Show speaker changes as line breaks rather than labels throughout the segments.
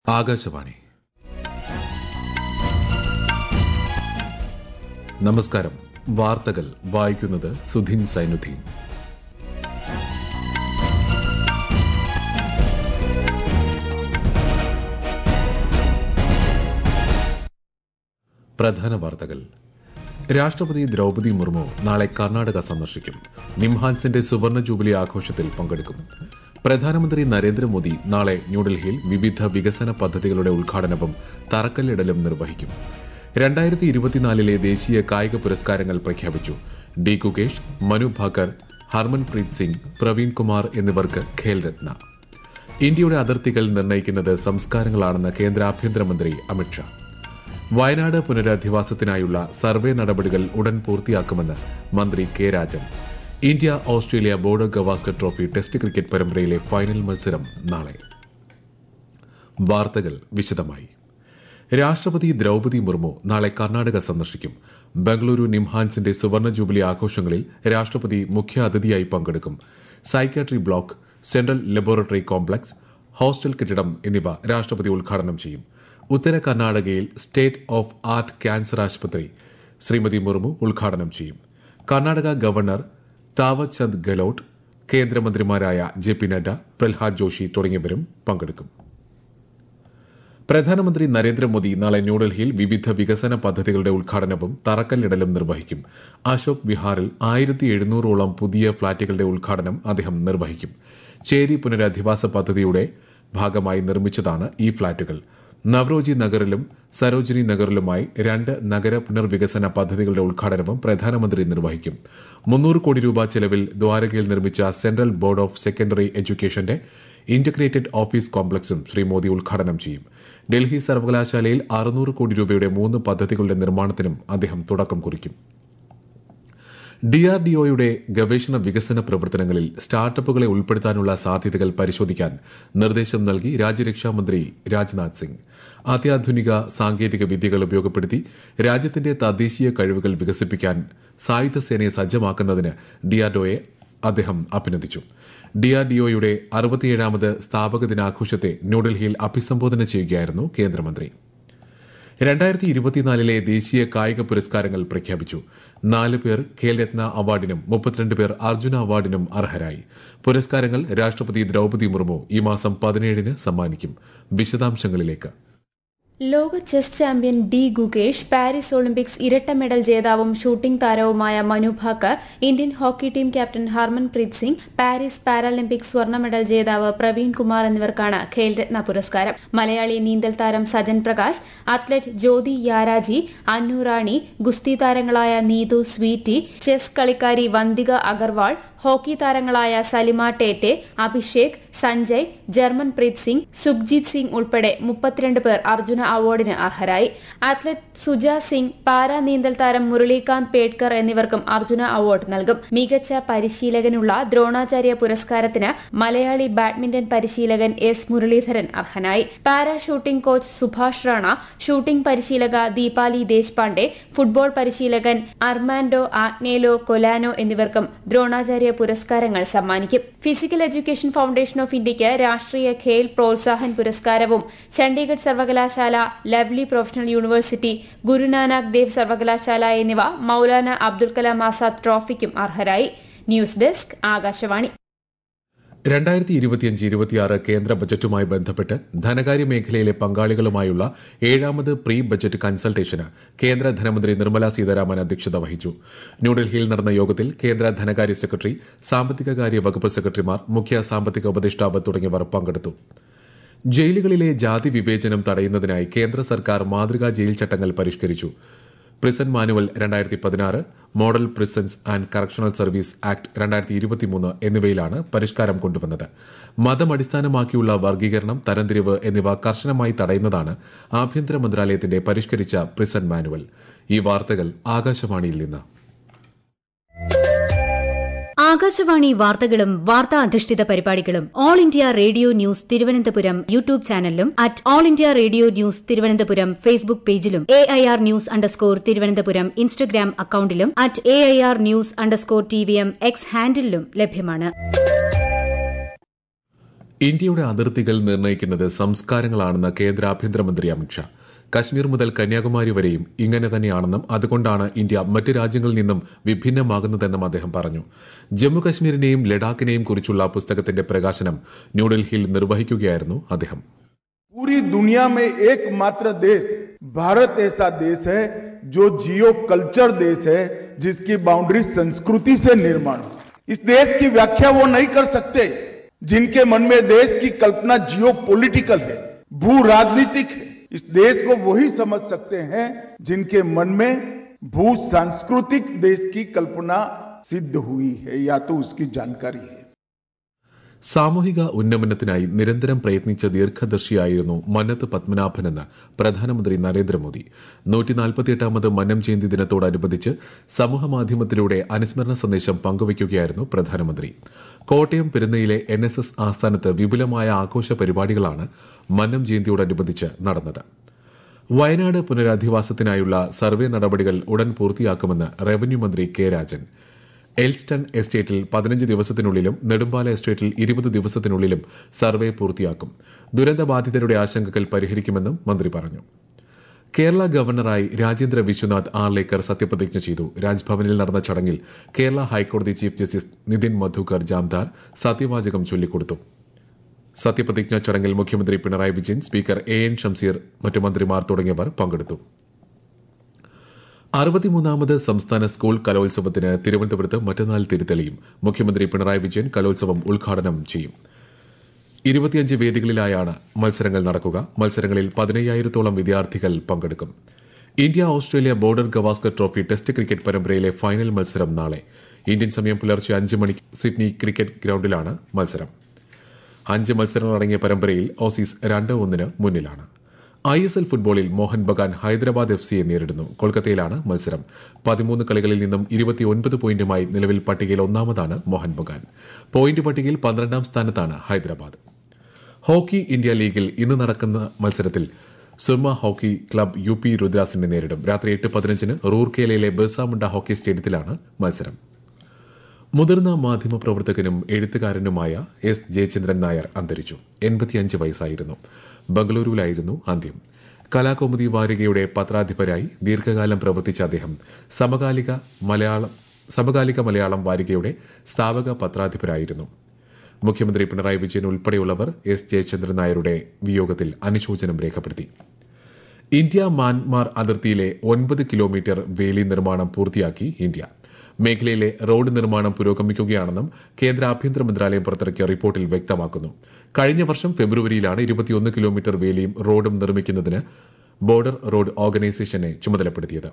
ആകാശവാണി നമസ്കാരം വാർത്തകൾ വായിക്കുന്നത് സുധീൻ സൈനുദ്ദീൻ പ്രധാന വാർത്തകൾ രാഷ്ട്രപതി ദ്രൗപദി മുർമു നാളെ കർണാടക സന്ദർശിക്കും നിംഹാൻസിന്റെ സുവർണ ജൂബിലി ആഘോഷത്തിൽ പങ്കെടുക്കും പ്രധാനമന്ത്രി നരേന്ദ്രമോദി നാളെ ന്യൂഡൽഹിയിൽ വിവിധ വികസന പദ്ധതികളുടെ ഉദ്ഘാടനവും തറക്കല്ലിടലും നിർവഹിക്കും രണ്ടായിരത്തി ഇരുപത്തിനാലിലെ ദേശീയ കായിക പുരസ്കാരങ്ങൾ പ്രഖ്യാപിച്ചു ഡി കുകേഷ് മനു ഭാക്കർ ഹർമൻപ്രീത് സിംഗ് പ്രവീൺ കുമാർ എന്നിവർക്ക് ഖേൽരത്ന ഇന്ത്യയുടെ അതിർത്തികൾ നിർണ്ണയിക്കുന്നത് സംസ്കാരങ്ങളാണെന്ന് കേന്ദ്ര ആഭ്യന്തരമന്ത്രി അമിത്ഷാ വയനാട് പുനരധിവാസത്തിനായുള്ള സർവേ നടപടികൾ ഉടൻ പൂർത്തിയാക്കുമെന്ന് മന്ത്രി K Rajan India Australia border Gavaskar trophy test cricket പരമ്പരയിലെ ഫൈനൽ മത്സരം നാളെ വാർത്തകൾ വിശദമായി രാഷ്ട്രപതി ദ്രൗപദി മുർമു നാളെ കർണാടക സന്ദർശിക്കും ബംഗളൂരു നിംഹാൻസിന്റെ സുവർണ ജൂബിലി ആഘോഷങ്ങളിൽ രാഷ്ട്രപതി മുഖ്യ അതിഥിയായി പങ്കെടുക്കും psychiatry block central laboratory complex hostel കെട്ടിടം എന്നിവ രാഷ്ട്രപതി ഉദ്ഘാടനം ചെയ്യും ഉത്തര കർണാടകയിൽ സ്റ്റേറ്റ് ഓഫ് ആർട്ട് ക്യാൻസർ ആശുപത്രി ശ്രീമതി മുർമു ഉദ്ഘാടനം ചെയ്യും കർണാടക ഗവർണർ താവചന്ദ് ഗെലോട്ട് കേന്ദ്രമന്ത്രിമാരായ ജെ പി നഡ്ഡ പ്രഹ്ലാദ് ജോഷി തുടങ്ങിയവരും പങ്കെടുക്കും പ്രധാനമന്ത്രി നരേന്ദ്രമോദി നാളെ ന്യൂഡൽഹിയിൽ വിവിധ വികസന പദ്ധതികളുടെ ഉദ്ഘാടനവും തറക്കല്ലിടലും നിർവഹിക്കും അശോക് വിഹാറിൽ ആയിരത്തി എഴുന്നൂറോളം പുതിയ ഫ്ളാറ്റുകളുടെ ഉദ്ഘാടനം അദ്ദേഹം നിർവഹിക്കും ചേരി പുനരധിവാസ പദ്ധതിയുടെ ഭാഗമായി നിർമ്മിച്ചതാണ് ഈ ഫ്ളാറ്റുകൾ നവറോജി നഗറിലും സരോജിനി നഗറിലുമായി രണ്ട് നഗര പുനർവികസന പദ്ധതികളുടെ ഉദ്ഘാടനവും പ്രധാനമന്ത്രി നിർവഹിക്കും മുന്നൂറ് കോടി രൂപ ചെലവിൽ ദ്വാരകയിൽ നിർമ്മിച്ച സെൻട്രൽ ബോർഡ് ഓഫ് സെക്കൻഡറി എഡ്യൂക്കേഷന്റെ ഇന്റഗ്രേറ്റഡ് ഓഫീസ് കോംപ്ലക്സും ശ്രീ മോദി ഉദ്ഘാടനം ചെയ്യും ഡൽഹി സർവകലാശാലയിൽ അറുന്നൂറ് കോടി രൂപയുടെ മൂന്ന് പദ്ധതികളുടെ നിർമ്മാണത്തിനും അദ്ദേഹം തുടക്കം കുറിക്കും ഡിആർഡിഒയുടെ ഗവേഷണ വികസന പ്രവർത്തനങ്ങളിൽ സ്റ്റാർട്ടപ്പുകളെ ഉൾപ്പെടുത്താനുള്ള സാധ്യതകൾ പരിശോധിക്കാൻ നിർദ്ദേശം നൽകി രാജ്യരക്ഷാമന്ത്രി രാജ്നാഥ് സിംഗ് അത്യാധുനിക സാങ്കേതിക വിദ്യകൾ ഉപയോഗപ്പെടുത്തി രാജ്യത്തിന്റെ തദ്ദേശീയ കഴിവുകൾ വികസിപ്പിക്കാൻ സായുധ സേനയെ സജ്ജമാക്കുന്നതിന് ഡിആർഡിഒയെ അദ്ദേഹം അഭിനന്ദിച്ചു ഡിആർഡിഒയുടെ അറുപത്തിയേഴാമത് സ്ഥാപക ദിനാഘോഷത്തെ ന്യൂഡൽഹിയിൽ അഭിസംബോധന ചെയ്യുകയായിരുന്നു കേന്ദ്രമന്ത്രി രണ്ടായിരത്തി ഇരുപത്തിനാലിലെ ദേശീയ കായിക പുരസ്കാരങ്ങൾ പ്രഖ്യാപിച്ചു നാല് പേർ ഖേൽരത്ന അവാർഡിനും മുപ്പത്തിരണ്ട് പേർ അർജുന അവാർഡിനും അർഹരായി പുരസ്കാരങ്ങൾ രാഷ്ട്രപതി ദ്രൌപദി മുർമു ഈ മാസം പതിനേഴിന് സമ്മാനിക്കും വിശദാംശങ്ങളിലേക്ക്
ലോക chess champion D Gukesh Paris Olympics ഇരട്ട മെഡൽ ജേതാവും ഷൂട്ടിംഗ് താരവുമായ Manu Bhaker Indian hockey team captain Harmanpreet Singh Paris Paralympics സ്വർണ്ണ മെഡൽ ജേതാവ് പ്രവീൺ കുമാർ എന്നിവർക്കാണ് ഖേൽരത്ന പുരസ്കാരം മലയാളി നീന്തൽ താരം സജൻ പ്രകാശ് അത്ലറ്റ് ജ്യോതി യാരാജി അന്നു റാണി ഗുസ്തി താരങ്ങളായ നീതു സ്വീറ്റി ചെസ് കളിക്കാരി വന്തിക അഗർവാൾ ഹോക്കി താരങ്ങളായ സലിമ ടേറ്റെ അഭിഷേക് സഞ്ജയ് ജർമൻപ്രീത് സിംഗ് സുഖ്ജീത് സിംഗ് ഉൾപ്പെടെ മുപ്പത്തിരണ്ട് പേർ അർജുന അവാർഡിന് അർഹരായി അത്ലറ്റ് സുജ സിംഗ് പാരാ നീന്തൽ താരം മുരളീകാന്ത് പേഡ്കർ എന്നിവർക്കും അർജുന അവാർഡ് നൽകും മികച്ച പരിശീലകനുള്ള ദ്രോണാചാര്യ പുരസ്കാരത്തിന് മലയാളി ബാഡ്മിന്റൺ പരിശീലകൻ എസ് മുരളീധരൻ അർഹനായി para shooting coach Subhash Rana shooting പരിശീലക ദീപാലി ദേശ്പാണ്ഡെ ഫുട്ബോൾ പരിശീലകൻ അർമാൻഡോ ആഗ്നേലോ കൊലാനോ എന്നിവർക്കും ദ്രോണാചാര്യ പുരസ്കാരങ്ങൾ സമ്മാനിക്കും ഫിസിക്കൽ എഡ്യൂക്കേഷൻ ഫൌണ്ടേഷൻ ഓഫ് ഇന്ത്യയ്ക്ക് രാഷ്ട്രീയ ഖേൽ പ്രോത്സാഹൻ പുരസ്കാരവും ചണ്ഡീഗഡ് സർവകലാശാല lovely professional university Guru Nanak Dev സർവകലാശാല എന്നിവ മൌലാന അബ്ദുൽ കലാം ആസാദ് ട്രോഫിക്കും അർഹരായി ന്യൂസ് ഡെസ്ക് ആകാശവാണി
രണ്ടായിരത്തി ഇരുപത്തിയഞ്ച് ഇരുപത്തിയാറ് കേന്ദ്ര ബജറ്റുമായി ബന്ധപ്പെട്ട് ധനകാര്യ മേഖലയിലെ പങ്കാളികളുമായുള്ള ഏഴാമത് പ്രീ ബജറ്റ് കൺസൾട്ടേഷന് കേന്ദ്ര ധനമന്ത്രി നിർമ്മല സീതാരാമൻ അധ്യക്ഷത വഹിച്ചു ന്യൂഡൽഹിയിൽ നടന്ന യോഗത്തിൽ കേന്ദ്ര ധനകാര്യ സെക്രട്ടറി സാമ്പത്തികകാര്യ വകുപ്പ് സെക്രട്ടറിമാർ മുഖ്യ സാമ്പത്തിക ഉപദേഷ്ടാവ് തുടങ്ങിയവർ പങ്കെടുത്തു ജയിലുകളിലെ ജാതി വിവേചനം തടയുന്നതിനായി കേന്ദ്ര സർക്കാർ മാതൃകാ ജയിൽ ചട്ടങ്ങൾ പരിഷ്കരിച്ചു പ്രിസൺ മാനുവൽ രണ്ടായിരത്തി പതിനാറ് model prisons and correctional service act രണ്ടായിരത്തി ഇരുപത്തിമൂന്ന് എന്നിവയിലാണ് പരിഷ്കാരം കൊണ്ടുവന്നത് മതം അടിസ്ഥാനമാക്കിയുള്ള വർഗീകരണം തരംതിരിവ് എന്നിവ കർശനമായി തടയുന്നതാണ് ആഭ്യന്തര മന്ത്രാലയത്തിന്റെ പരിഷ്കരിച്ച പ്രിസൺ മാനുവൽ ഈ വാർത്തകൾ ആകാശവാണിയിൽ നിന്ന്
ആകാശവാണി വാർത്തകളും വാർത്താ അധിഷ്ഠിത പരിപാടികളും All India Radio News Thiruvananthapuram YouTube ചാനലിലും at All India Radio News Thiruvananthapuram Facebook പേജിലും A I R news underscore Thiruvananthapuram Instagram അക്കൌണ്ടിലും at A I R news underscore T V M X ഹാൻഡിലും ലഭ്യമാണ്
ഇന്ത്യയുടെ അതിർത്തികൾ നിർണ്ണയിക്കുന്നത് സംസ്കാരങ്ങളാണെന്ന് കേന്ദ്ര ആഭ്യന്തരമന്ത്രി അമിത്ഷാ കശ്മീർ മുതൽ കന്യാകുമാരി വരെയും ഇങ്ങനെ തന്നെയാണെന്നും അതുകൊണ്ടാണ് ഇന്ത്യ മറ്റ് രാജ്യങ്ങളിൽ നിന്നും വിഭിന്നമാകുന്നതെന്നും അദ്ദേഹം പറഞ്ഞു ജമ്മു കശ്മീരിനെയും ലഡാക്കിനെയും കുറിച്ചുള്ള പുസ്തകത്തിന്റെ പ്രകാശനം ന്യൂഡൽഹിയിൽ നിർവഹിക്കുകയായിരുന്നു അദ്ദേഹം
पूरी दुनिया में एकमात्र देश भारत ऐसा देश है जो जियो कल्चर देश है जिसकी बाउंड्री संस्कृति से निर्माण हुई इस देश की व्याख्या वो नहीं कर सकते जिनके मन में देश की कल्पना जियो पॉलिटिकल है भू राजनीतिक है इस देश को वही समझ सकते हैं जिनके मन में भू सांस्कृतिक देश की कल्पना सिद्ध हुई है या तो उसकी जानकारी है
സാമൂഹിക ഉന്നമനത്തിനായി നിരന്തരം പ്രയത്നിച്ച ദീർഘദർശിയായിരുന്നു മന്നത്ത് പത്മനാഭനെന്ന് പ്രധാനമന്ത്രി നരേന്ദ്രമോദി നൂറ്റിനാൽപ്പത്തിയെട്ടാമത് മന്നം ജയന്തി ദിനത്തോടനുബന്ധിച്ച് സമൂഹമാധ്യമത്തിലൂടെ അനുസ്മരണ സന്ദേശം പങ്കുവയ്ക്കുകയായിരുന്നു പ്രധാനമന്ത്രി കോട്ടയം പെരുന്നയിലെ എൻ എസ് എസ് ആസ്ഥാനത്ത് വിപുലമായ ആഘോഷ പരിപാടികളാണ് മന്നം ജയന്തിയോടനുബന്ധിച്ച് നടന്നത് വയനാട് പുനരധിവാസത്തിനായുള്ള സർവേ നടപടികൾ ഉടൻ പൂർത്തിയാക്കുമെന്ന് റവന്യൂ മന്ത്രി കെ രാജൻ എൽസ്റ്റൺ എസ്റ്റേറ്റിൽ പതിനഞ്ച് ദിവസത്തിനുള്ളിലും നെടുമ്പാല എസ്റ്റേറ്റിൽ ഇരുപത് ദിവസത്തിനുള്ളിലും സർവേ പൂർത്തിയാക്കും ദുരന്തബാധിതരുടെ ആശങ്കകൾ പരിഹരിക്കുമെന്നും മന്ത്രി പറഞ്ഞു കേരള ഗവർണറായി രാജേന്ദ്ര വിശ്വനാഥ് ആർലേക്കർ സത്യപ്രതിജ്ഞ ചെയ്തു രാജ്ഭവനിൽ നടന്ന ചടങ്ങിൽ കേരള ഹൈക്കോടതി ചീഫ് ജസ്റ്റിസ് നിതിൻ മധുകർ ജാംദാർ സത്യവാചകം ചൊല്ലിക്കൊടുത്തു സത്യപ്രതിജ്ഞാ ചടങ്ങിൽ മുഖ്യമന്ത്രി Pinarayi Vijayan speaker A N Shamseer മറ്റു മന്ത്രിമാർ തുടങ്ങിയവർ പങ്കെടുത്തു അറുപത്തിമൂന്നാമത് സംസ്ഥാന സ്കൂൾ കലോത്സവത്തിന് തിരുവനന്തപുരത്ത് മറ്റന്നാൾ തിരുത്തലിയും മുഖ്യമന്ത്രി പിണറായി വിജയൻ കലോത്സവം ഉദ്ഘാടനം ചെയ്യും ഇരുപത്തിയഞ്ച് വേദികളിലായാണ് മത്സരങ്ങൾ നടക്കുക മത്സരങ്ങളിൽ പതിനയ്യായിരത്തോളം വിദ്യാർത്ഥികൾ പങ്കെടുക്കും India Australia border Gavaskar trophy test cricket പരമ്പരയിലെ ഫൈനൽ മത്സരം നാളെ ഇന്ത്യൻ സമയം പുലർച്ചെ അഞ്ച് മണിക്ക് സിഡ്നി ക്രിക്കറ്റ് ഗ്രൌണ്ടിലാണ് മത്സരം അഞ്ച് മത്സരങ്ങളടങ്ങിയ പരമ്പരയിൽ ഓസീസ് രണ്ട് ഒന്നിന് മുന്നിലാണ് ഐ എസ് എൽ ഫുട്ബോളിൽ മോഹൻ ബഗാൻ ഹൈദരാബാദ് എഫ് സിയെ നേരിടുന്നു കൊൽക്കത്തയിലാണ് മത്സരം പതിമൂന്ന് കളികളിൽ നിന്നും ഇരുപത്തിയൊൻപത് പോയിന്റുമായി നിലവിൽ പട്ടികയിൽ ഒന്നാമതാണ് മോഹൻ ബഗാൻ പോയിന്റ് പട്ടികയിൽ പന്ത്രണ്ടാം സ്ഥാനത്താണ് ഹൈദരാബാദ് ഹോക്കി ഇന്ത്യ ലീഗിൽ ഇന്ന് നടക്കുന്ന മത്സരത്തിൽ Soorma hockey club U P രുദ്രാസിനെ നേരിടും രാത്രി എട്ട് പതിനഞ്ചിന് റൂർക്കേലയിലെ ബിർസാമുണ്ട ഹോക്കി സ്റ്റേഡിയത്തിലാണ് മത്സരം മുതിർന്ന മാധ്യമപ്രവർത്തകനും എഴുത്തുകാരനുമായ എസ് ജയചന്ദ്രൻ നായർ അന്തരിച്ചു എൺപത്തിയഞ്ച് വയസ്സായിരുന്നു ബംഗളൂരുവിലായിരുന്നു അന്ത്യം കലാകൗമുദി വാരികയുടെ പത്രാധിപരായി ദീർഘകാലം പ്രവർത്തിച്ച അദ്ദേഹം സമകാലിക മലയാളം സമകാലിക മലയാളം വാരികയുടെ സ്ഥാപക പത്രാധിപരായിരുന്നു മുഖ്യമന്ത്രി പിണറായി വിജയൻ ഉൾപ്പെടെയുള്ളവർ എസ് ജയചന്ദ്രൻ നായരുടെ വിയോഗത്തിൽ അനുശോചനം രേഖപ്പെടുത്തി ഇന്ത്യ മ്യാൻമാർ അതിർത്തിയിലെ ഒൻപത് കിലോമീറ്റർ വേലി നിർമ്മാണം പൂർത്തിയാക്കി ഇന്ത്യ മേഖലയിലെ റോഡ് നിർമ്മാണം പുരോഗമിക്കുകയാണെന്നും കേന്ദ്ര ആഭ്യന്തര മന്ത്രാലയം പുറത്തിറക്കിയ റിപ്പോർട്ടിൽ വ്യക്തമാക്കുന്നു കഴിഞ്ഞ വർഷം ഫെബ്രുവരിയിലാണ് ഇരുപത്തിയൊന്ന് കിലോമീറ്റർ വേലിയും റോഡും നിർമ്മിക്കുന്നതിന് ബോർഡർ റോഡ് ഓർഗനൈസേഷനെ ചുമതലപ്പെടുത്തിയത്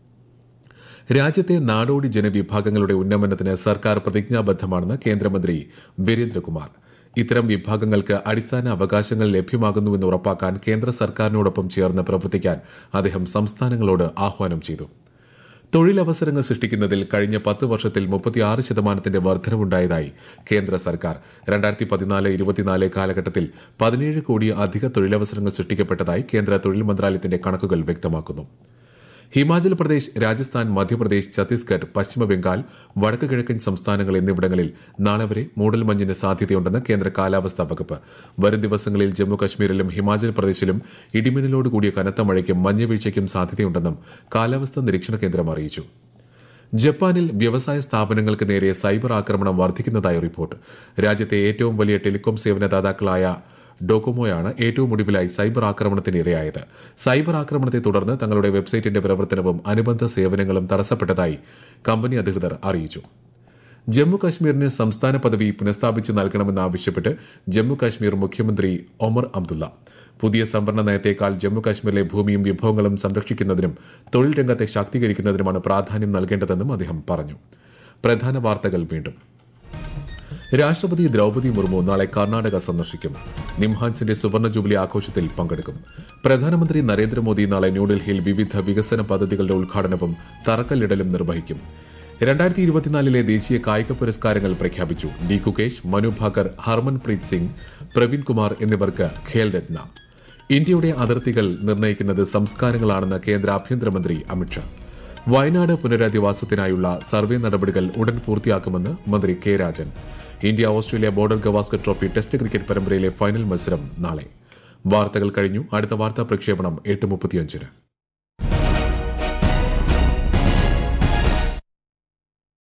രാജ്യത്തെ നാടോടി ജനവിഭാഗങ്ങളുടെ ഉന്നമനത്തിന് സർക്കാർ പ്രതിജ്ഞാബദ്ധമാണെന്ന് കേന്ദ്രമന്ത്രി വീരേന്ദ്രകുമാർ ഇത്തരം വിഭാഗങ്ങൾക്ക് അടിസ്ഥാന അവകാശങ്ങൾ ലഭ്യമാകുന്നുവെന്ന് ഉറപ്പാക്കാൻ കേന്ദ്ര സർക്കാരിനോടൊപ്പം ചേർന്ന് പ്രവർത്തിക്കാൻ അദ്ദേഹം സംസ്ഥാനങ്ങളോട് ആഹ്വാനം ചെയ്തു തൊഴിലവസരങ്ങൾ സൃഷ്ടിക്കുന്നതിൽ കഴിഞ്ഞ പത്ത് വർഷത്തിൽ മുപ്പത്തിയാറ് ശതമാനത്തിന്റെ വർധനവുണ്ടായതായി കേന്ദ്ര സർക്കാർ രണ്ടായിരത്തി പതിനാല് ഇരുപത്തിനാല് കാലഘട്ടത്തിൽ പതിനേഴ് കോടി അധിക തൊഴിലവസരങ്ങൾ സൃഷ്ടിക്കപ്പെട്ടതായി കേന്ദ്ര തൊഴിൽ മന്ത്രാലയത്തിന്റെ കണക്കുകൾ വ്യക്തമാക്കുന്നു ഹിമാചൽ പ്രദേശ് രാജസ്ഥാൻ മധ്യപ്രദേശ് ഛത്തീസ്ഗഡ് പശ്ചിമബംഗാൾ വടക്ക് കിഴക്കൻ സംസ്ഥാനങ്ങൾ എന്നിവിടങ്ങളിൽ നാളെ വരെ മൂടൽമഞ്ഞിന് സാധ്യതയുണ്ടെന്ന് കേന്ദ്ര കാലാവസ്ഥാ വകുപ്പ് വരും ദിവസങ്ങളിൽ ജമ്മു കശ്മീരിലും ഹിമാചൽ പ്രദേശിലും ഇടിമിന്നലോട് കൂടിയ കനത്ത മഴയ്ക്കും മഞ്ഞുവീഴ്ചയ്ക്കും സാധ്യതയുണ്ടെന്നും കാലാവസ്ഥാ നിരീക്ഷണ കേന്ദ്രം അറിയിച്ചു ജപ്പാനിൽ വ്യവസായ സ്ഥാപനങ്ങൾക്ക് നേരെ സൈബർ ആക്രമണം വർദ്ധിക്കുന്നതായി റിപ്പോർട്ട് രാജ്യത്തെ ഏറ്റവും വലിയ ടെലികോം സേവനദാതാക്കളായ ഡോകോമോയാണ് ഏറ്റവും ഒടുവിലായി സൈബർ ആക്രമണത്തിന് ഇരയായത് സൈബർ ആക്രമണത്തെ തുടർന്ന് തങ്ങളുടെ വെബ്സൈറ്റിന്റെ പ്രവർത്തനവും അനുബന്ധ സേവനങ്ങളും തടസ്സപ്പെട്ടതായി കമ്പനി അധികൃതർ അറിയിച്ചു ജമ്മു കാശ്മീരിന് സംസ്ഥാന പദവി പുനഃസ്ഥാപിച്ച് നൽകണമെന്നാവശ്യപ്പെട്ട് ജമ്മു കാശ്മീർ മുഖ്യമന്ത്രി ഒമർ അബ്ദുള്ള പുതിയ സംവരണ നയത്തേക്കാൾ ജമ്മു കാശ്മീരിലെ ഭൂമിയും വിഭവങ്ങളും സംരക്ഷിക്കുന്നതിനും തൊഴിൽ രംഗത്തെ ശാക്തീകരിക്കുന്നതിനുമാണ് പ്രാധാന്യം നൽകേണ്ടതെന്നും അദ്ദേഹം പറഞ്ഞു പ്രധാന വാർത്തകൾ വീണ്ടും രാഷ്ട്രപതി ദ്രൌപതി മുർമു നാളെ കർണാടക സന്ദർശിക്കും നിംഹാൻസിന്റെ സുവർണ ജൂബിലി ആഘോഷത്തിൽ പങ്കെടുക്കും പ്രധാനമന്ത്രി നരേന്ദ്രമോദി നാളെ ന്യൂഡൽഹിയിൽ വിവിധ വികസന പദ്ധതികളുടെ ഉദ്ഘാടനവും തറക്കല്ലിടലും നിർവഹിക്കും രണ്ടായിരത്തി ഇരുപത്തിനാലിലെ ദേശീയ കായിക പുരസ്കാരങ്ങൾ പ്രഖ്യാപിച്ചു ഡി കുകേഷ് മനു ഭാക്കർ ഹർമൻപ്രീത് സിംഗ് പ്രവീൺ കുമാർ എന്നിവർക്ക് ഖേൽരത്ന ഇന്ത്യയുടെ അതിർത്തികൾ നിർണ്ണയിക്കുന്നത് സംസ്കാരങ്ങളാണെന്ന് കേന്ദ്ര ആഭ്യന്തരമന്ത്രി അമിത്ഷാ വയനാട് പുനരധിവാസത്തിനായുള്ള സർവേ നടപടികൾ ഉടൻ പൂർത്തിയാക്കുമെന്ന് മന്ത്രി K Rajan India Australia border Gavaskar trophy test cricket പരമ്പരയിലെ ഫൈനൽ മത്സരം നാളെ വാർത്തകൾ കഴിഞ്ഞു അടുത്ത വാർത്താ പ്രക്ഷേപണം എട്ട് മുപ്പത്തിയഞ്ചിന്